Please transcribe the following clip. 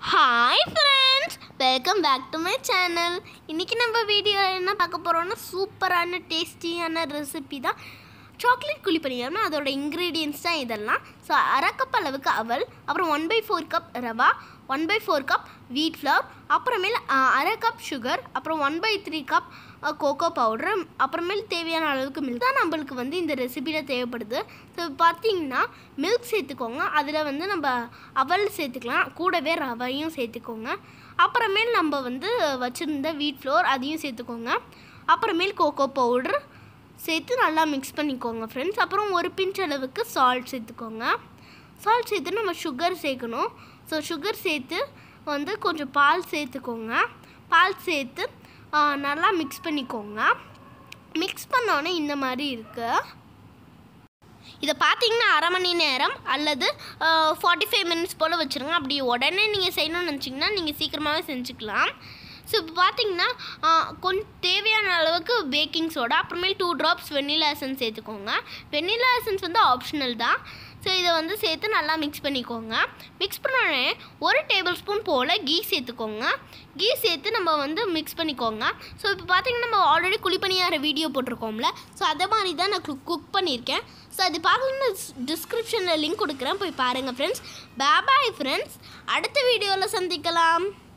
hi friends welcome back to my channel இன்றைக்கி நம்ம வீடியோவில் என்ன பார்க்க போகிறோம்னா சூப்பரான டேஸ்டியான ரெசிபி தான் சாக்லேட் குழி பணியாரம் அதோட இன்க்ரீடியன்ஸ் தான் இதெல்லாம் ஸோ அரை கப் அளவுக்கு அவல் அப்புறம் one by four cup rava one by four cup wheat flour அப்புறமேல் ஆ, அரை கப் சுகர் அப்புறம் one by three cup cocoa powder அப்புறமேல் தேவையான அளவுக்கு மில்க் தான் நம்மளுக்கு வந்து இந்த ரெசிபியில் தேவைப்படுது ஸோ பார்த்தீங்கன்னா மில்க் சேர்த்துக்கோங்க அதில் வந்து நம்ம அவல் சேர்த்துக்கலாம் கூடவே ரவையும் சேர்த்துக்கோங்க அப்புறமேல் நம்ம வந்து வச்சுருந்த வீட் ஃப்ளோர் அதையும் சேர்த்துக்கோங்க அப்புறமேல் கோகோ பவுடர் சேர்த்து நல்லா மிக்ஸ் பண்ணிக்கோங்க ஃப்ரெண்ட்ஸ் அப்புறம் ஒரு பிஞ்ச் அளவுக்கு சால்ட் சேர்த்துக்கோங்க சால்ட் சேர்த்து நம்ம சுகர் சேர்க்கணும் ஸோ சுகர் சேர்த்து வந்து கொஞ்சம் பால் சேர்த்துக்கோங்க பால் சேர்த்து ஆ, நல்லா மிக்ஸ் பண்ணிக்கோங்க மிக்ஸ் பண்ணோன்னே இந்த மாதிரி இருக்குது இதை பார்த்தீங்கன்னா அரை மணி நேரம் அல்லது ஃபார்ட்டி ஃபைவ் மினிட்ஸ் போல் வச்சுருங்க அப்படி உடனே நீங்கள் செய்யணும்னு நினச்சிங்கன்னா நீங்கள் சீக்கிரமாகவே செஞ்சுக்கலாம் ஸோ இப்போ பார்த்தீங்கன்னா கொஞ்சம் தேவையான அளவுக்கு பேக்கிங் சோடா அப்புறமேல் டூ ட்ராப்ஸ் வெண்ணிலா எசன்ஸ் சேர்த்துக்கோங்க வெண்ணிலா எசன்ஸ் வந்து ஆப்ஷனல் தான் ஸோ இதை வந்து சேர்த்து நல்லா மிக்ஸ் பண்ணிக்கோங்க மிக்ஸ் பண்ணோடனே ஒரு டேபிள் ஸ்பூன் போல் கீ சேர்த்துக்கோங்க கீ சேர்த்து நம்ம வந்து மிக்ஸ் பண்ணிக்கோங்க ஸோ இப்போ பார்த்தீங்கன்னா நம்ம ஆல்ரெடி குழிப்பணியார வீடியோ போட்டிருக்கோம்ல ஸோ அதை மாதிரி தான் நான் குக் பண்ணியிருக்கேன் ஸோ அது பார்க்கணும்னு டிஸ்கிரிப்ஷனில் லிங்க் கொடுக்குறேன் போய் பாருங்கள் ஃப்ரெண்ட்ஸ் பாய் ஃப்ரெண்ட்ஸ் அடுத்த வீடியோவில் சந்திக்கலாம்